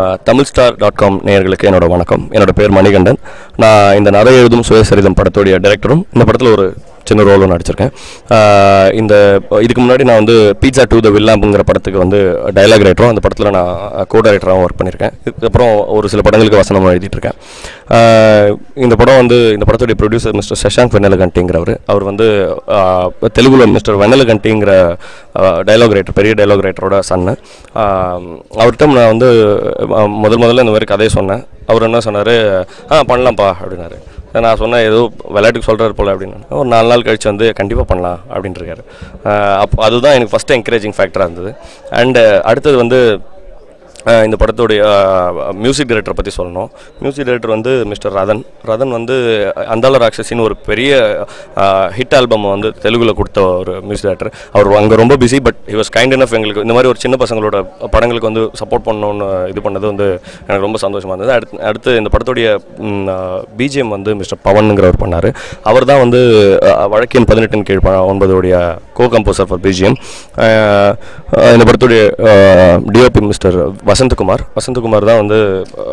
Tamil star dot com நேயர்களுக்கு என்னோட வணக்கம் என்னோட பேர் மணிகண்டன் நான் இந்த நரை எழுதும் சுயசரிதம் படத்துடைய டைரக்டரும் இந்த படத்தில் ஒரு சின்ன ரோலும் நடிச்சிருக்கேன் ஆஹ் இந்த இதுக்கு முன்னாடி நான் வந்து பீட்சா டூ த வில்லாம்புங்கிற படத்துக்கு வந்து டைலாக் ரைட்டரும் அந்த படத்தில் நான் கோ டைரக்டராகவும் ஒர்க் பண்ணியிருக்கேன் இதுக்கப்புறம் ஒரு சில படங்களுக்கு வசனமும் எழுதிட்டு இருக்கேன் ஆஹ் இந்த படம் வந்து இந்த படத்துடைய ப்ரொடியூசர் மிஸ்டர் சஷாங்க் வெண்ணலகண்டிங்கிறவர் அவர் வந்து ஆஹ் தெலுங்குல மிஸ்டர் வெண்ணலகண்டிங்கிற டைலாக் ரைட்டர் பெரிய டைலாக் ரைட்டரோட சன்னு அவர்கிட்ட நான் வந்து ஆஹ் முதல் முதல்ல இந்த மாதிரி கதையை சொன்னேன் அவர் என்ன சொன்னார் ஆ பண்ணலாம்ப்பா அப்படின்னாரு நான் சொன்னேன் ஏதோ விளையாட்டுக்கு சொல்கிறாரு போல் அப்படின்னு ஒரு நாலு நாள் கழிச்சு வந்து கண்டிப்பாக பண்ணலாம் அப்படின்ட்டுருக்காரு அப்போ அதுதான் எனக்கு ஃபஸ்ட்டு என்கரேஜிங் ஃபேக்டராக இருந்தது அண்டு அடுத்தது வந்து அஹ் இந்த படத்துடைய மியூசிக் டைரக்டரை பற்றி சொல்லணும் மியூசிக் டைரக்டர் வந்து மிஸ்டர் ரதன் ரதன் வந்து அந்தாள ராட்சசின்னு ஒரு பெரிய ஹிட் ஆல்பம் வந்து தெலுங்குல கொடுத்த ஒரு மியூசிக் டைரக்டர் அவர் அங்கே ரொம்ப busy but he was kind enough எங்களுக்கு இந்த மாதிரி ஒரு சின்ன பசங்களோட படங்களுக்கு வந்து சப்போர்ட் பண்ணணும்னு இது பண்ணது வந்து எனக்கு ரொம்ப சந்தோஷமாக இருந்தது அடுத்து அடுத்து இந்த படத்துடைய பிஜிஎம் வந்து மிஸ்டர் பவனுங்கிறவர் பண்ணார் அவர் தான் வந்து அஹ், வழக்கின் பதினெட்டின் கீழ் ப- ஒன்பதுடைய கோ கம்போசர் ஃபார் பிஜிஎம் இந்த படத்துடைய டிஓபி மிஸ்டர் வசந்தகுமார் வசந்தகுமார் தான் வந்து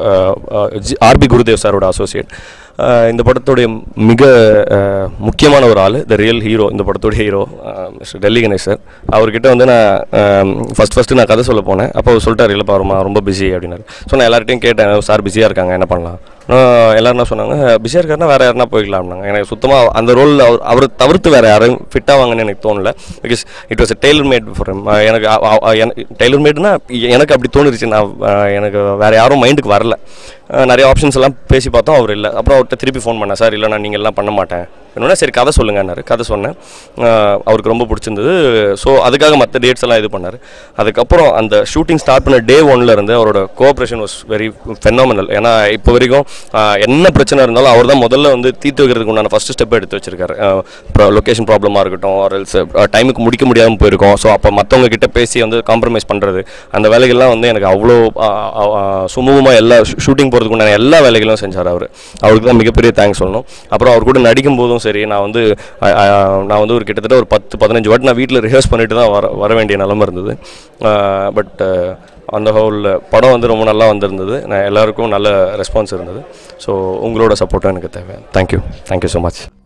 ஆர்பி குருதேவ் சாரோட அசோசியேட் இந்த படத்துடைய மிக அஹ், முக்கியமான ஒரு ஆள் த ரியல் ஹீரோ இந்த படத்துடைய hero mister Delhi Ganesh sir அவர்கிட்ட வந்து நான் ஃபஸ்ட் ஃபஸ்ட்டு நான் கதை சொல்ல போனேன் அப்போ அவர் சொல்லிட்டார் இல்லைப்பா ரொம்ப ரொம்ப பிஸி அப்படின்னாரு ஸோ நான் எல்லார்ட்டையும் கேட்டேன் சார் பிஸியாக இருக்காங்க என்ன பண்ணலாம் நான் எல்லாரும் என்ன சொன்னாங்க பிஸியாக இருக்காருன்னா வேறு யாருனா போய்க்கலாம்னாங்க எனக்கு சுத்தமாக அந்த ரோல் அவர் அவர் தவிர்த்து வேறு யாரும் ஃபிட் ஆவாங்கன்னு எனக்கு தோணல because it was tailor made for எனக்கு டெய்லர் மேட்னா எனக்கு அப்படி தோணுருச்சு நான் அஹ், எனக்கு வேறு யாரும் மைண்டுக்கு வரல அஹ், நிறைய ஆப்ஷன்ஸ் எல்லாம் பேசி பார்த்தோம் அவர் இல்லை அப்புறம் அவர்கிட்ட திருப்பி ஃபோன் பண்ணேன் சார் இல்லை நான் நீங்கள் எல்லாம் பண்ண மாட்டேன் என்னன்னா சரி கதை சொல்லுங்கன்னாரு கதை சொன்னேன் அஹ், அவருக்கு ரொம்ப பிடிச்சிருந்தது ஸோ அதுக்காக மற்ற டேட்ஸ் எல்லாம் இது பண்ணார் அதுக்கப்புறம் அந்த ஷூட்டிங் ஸ்டார்ட் பண்ண டே ஒன்ல இருந்து அவரோட கோஆப்ரேஷன் வாஸ் வெரி ஃபெனாமினல் ஏன்னா இப்போ வரைக்கும் அஹ், என்ன பிரச்சனை இருந்தாலும் அவர் தான் முதல்ல வந்து தீர்த்து வைக்கிறதுக்கு உண்டான ஃபர்ஸ்ட் ஸ்டெப் எடுத்து வச்சிருக்காரு லொக்கேஷன் ப்ராப்ளமாக இருக்கட்டும் ஆர் எல்ஸ் டைமுக்கு முடிக்க முடியாமல் போயிருக்கோம் ஸோ அப்போ மற்றவங்க கிட்ட பேசி வந்து காம்ப்ரமைஸ் பண்ணுறது அந்த வேலைகள்லாம் வந்து எனக்கு அவ்வளோ சுமூகமாக எல்லா ஷூட்டிங் போகிறதுக்கு உண்டான எல்லா வேலைகளும் செஞ்சார் அவர் அவருக்கு தான் மிகப்பெரிய தேங்க்ஸ் சொல்லணும் அப்புறம் அவர் கூட நடிக்கும் போதும் சரி நான் வந்து அஹ், அஹ், நான் வந்து ஒரு கிட்டத்தட்ட ஒரு பத்து பதினஞ்சு வாட்டி நான் வீட்டில் ரிஹர்ஸ் பண்ணிட்டு தான் வர வர வேண்டிய நிலமை இருந்தது பட் அந்த ஹோல் படம் வந்து ரொம்ப நல்லா வந்திருந்தது நான் எல்லாருக்கும் நல்ல ரெஸ்பான்ஸ் இருந்தது ஸோ உங்களோட சப்போர்ட்டும் எனக்கு தேவை தேங்க்யூ தேங்க்யூ ஸோ மச்